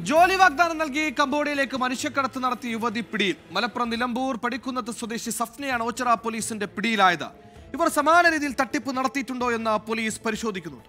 ജോലി വാഗ്ദാനം നൽകി കംബോഡിയയിലേക്ക് മനുഷ്യക്കടത്ത് നടത്തിയ യുവതി പിടിയിൽ മലപ്പുറം നിലമ്പൂർ പടിക്കുന്നത്ത് സ്വദേശി സഫ്നയാണ് ഓച്ചറ പോലീസിന്റെ പിടിയിലായത് ഇവർ സമാന രീതിയിൽ തട്ടിപ്പ് നടത്തിയിട്ടുണ്ടോ എന്ന് പോലീസ് പരിശോധിക്കുന്നുണ്ട്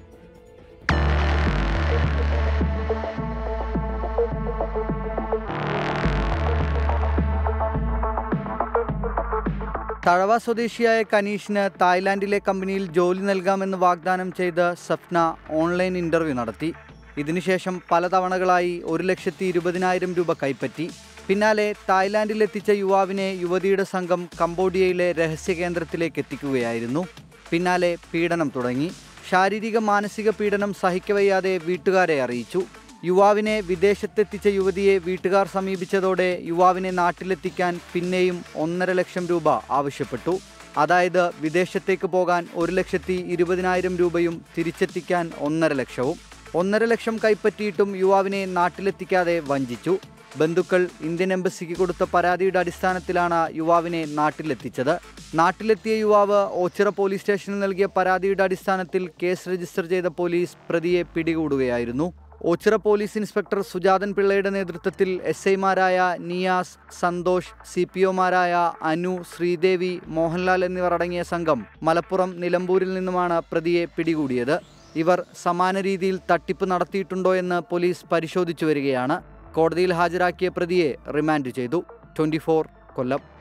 തഴവ സ്വദേശിയായ കനീഷിന് തായ്ലാന്റിലെ കമ്പനിയിൽ ജോലി നൽകാമെന്ന് വാഗ്ദാനം ചെയ്ത് സഫ്ന ഓൺലൈൻ ഇന്റർവ്യൂ നടത്തി ഇതിനുശേഷം പലതവണകളായി ഒരു ലക്ഷത്തി ഇരുപതിനായിരം രൂപ കൈപ്പറ്റി പിന്നാലെ തായ്ലാന്റിലെത്തിച്ച യുവാവിനെ യുവതിയുടെ സംഘം കംബോഡിയയിലെ രഹസ്യ കേന്ദ്രത്തിലേക്ക് എത്തിക്കുകയായിരുന്നു പിന്നാലെ പീഡനം തുടങ്ങി ശാരീരിക മാനസിക പീഡനം സഹിക്കവയ്യാതെ വീട്ടുകാരെ അറിയിച്ചു യുവാവിനെ വിദേശത്തെത്തിച്ച യുവതിയെ വീട്ടുകാർ സമീപിച്ചതോടെ യുവാവിനെ നാട്ടിലെത്തിക്കാൻ പിന്നെയും ഒന്നര ലക്ഷം രൂപ ആവശ്യപ്പെട്ടു അതായത് വിദേശത്തേക്ക് പോകാൻ ഒരു ലക്ഷത്തി ഇരുപതിനായിരം രൂപയും തിരിച്ചെത്തിക്കാൻ ഒന്നര ലക്ഷവും ഒന്നര ലക്ഷം കൈപ്പറ്റിയിട്ടും യുവാവിനെ നാട്ടിലെത്തിക്കാതെ വഞ്ചിച്ചു ബന്ധുക്കൾ ഇന്ത്യൻ എംബസിക്ക് കൊടുത്ത പരാതിയുടെ അടിസ്ഥാനത്തിലാണ് യുവാവിനെ നാട്ടിലെത്തിച്ചത് നാട്ടിലെത്തിയ യുവാവ് ഓച്ചിറ പോലീസ് സ്റ്റേഷനിൽ നൽകിയ പരാതിയുടെ അടിസ്ഥാനത്തിൽ കേസ് രജിസ്റ്റർ ചെയ്ത പോലീസ് പ്രതിയെ പിടികൂടുകയായിരുന്നു ഓച്ചിറ പോലീസ് ഇൻസ്പെക്ടർ സുജാതൻ പിള്ളയുടെ നേതൃത്വത്തിൽ എസ് ഐമാരായ നിയാസ് സന്തോഷ് സി പി ഒമാരായ അനു ശ്രീദേവി മോഹൻലാൽ എന്നിവർ അടങ്ങിയ സംഘം മലപ്പുറം നിലമ്പൂരിൽ നിന്നുമാണ് പ്രതിയെ പിടികൂടിയത് ഇവർ സമാന രീതിയിൽ തട്ടിപ്പ് നടത്തിയിട്ടുണ്ടോ എന്ന് പോലീസ് പരിശോധിച്ചു വരികയാണ് കോടതിയിൽ ഹാജരാക്കിയ പ്രതിയെ റിമാൻഡ് ചെയ്തു ട്വന്റി കൊല്ലം